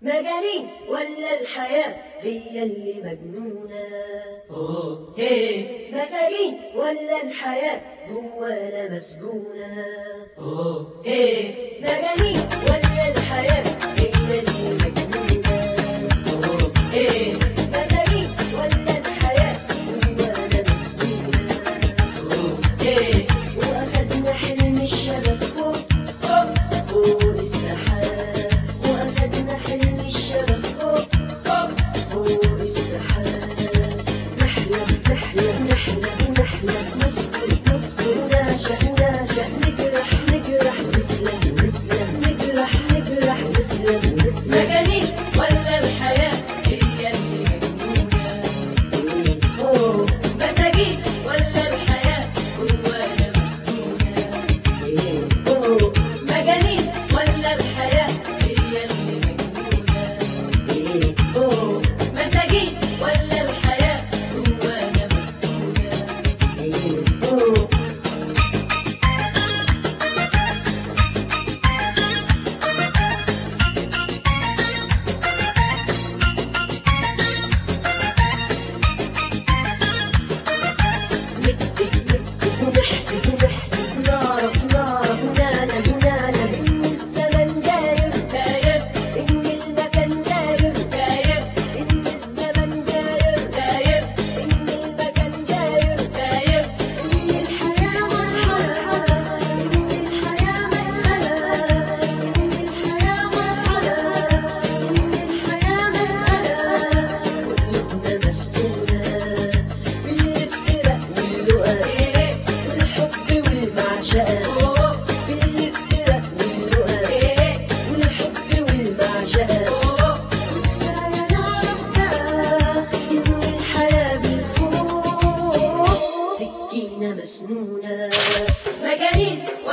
مجانين ولا الحياة هي اللي مجنونة أوه هي مساجين ولا الحياة جوانا مسجونة أوه هي مجانين ولا الحياة هي اللي مجنونة أوه هي مساجين ولا الحياة جوانا مسجونة أوه هي وأخدنا حلم الشباب فوق هوب فوق السحاب وأخدنا حلم الشباب فوق هوب فوق السحاب نحلم نحلم نحلم نحلم نصبر نصبر ونعشق نعشق نجرح نجرح نسلم نسلم نجرح نجرح نسلم نسلم مجانين ولا الحياة هي اللي مجنونة أوه مساجين ولا الحياة جوانا مسجونة أوه مجانين ولا الحياة هي اللي مجنونة أوه مساجين ولا الحياة جوانا مسجونة أوه نكتب نكتب ونحسب ونحسب نعرف نعرف ونعلم ونعلم إن الزمن داير داير إن المكان داير داير إن الزمن داير داير إن المكان داير داير إن الحياة مرحلة إن الحياة مسألة إن الحياة مرحلة إن الحياة مسألة قلوبنا مسكونة بالافتراء واللقاء إيه والحب والمعشقة أوه بالافتراء واللقاء إيه والحب والمعشقة أوه كفاية نعرف بقى إن الحياة بالخوف سكينة مسنونة مجانين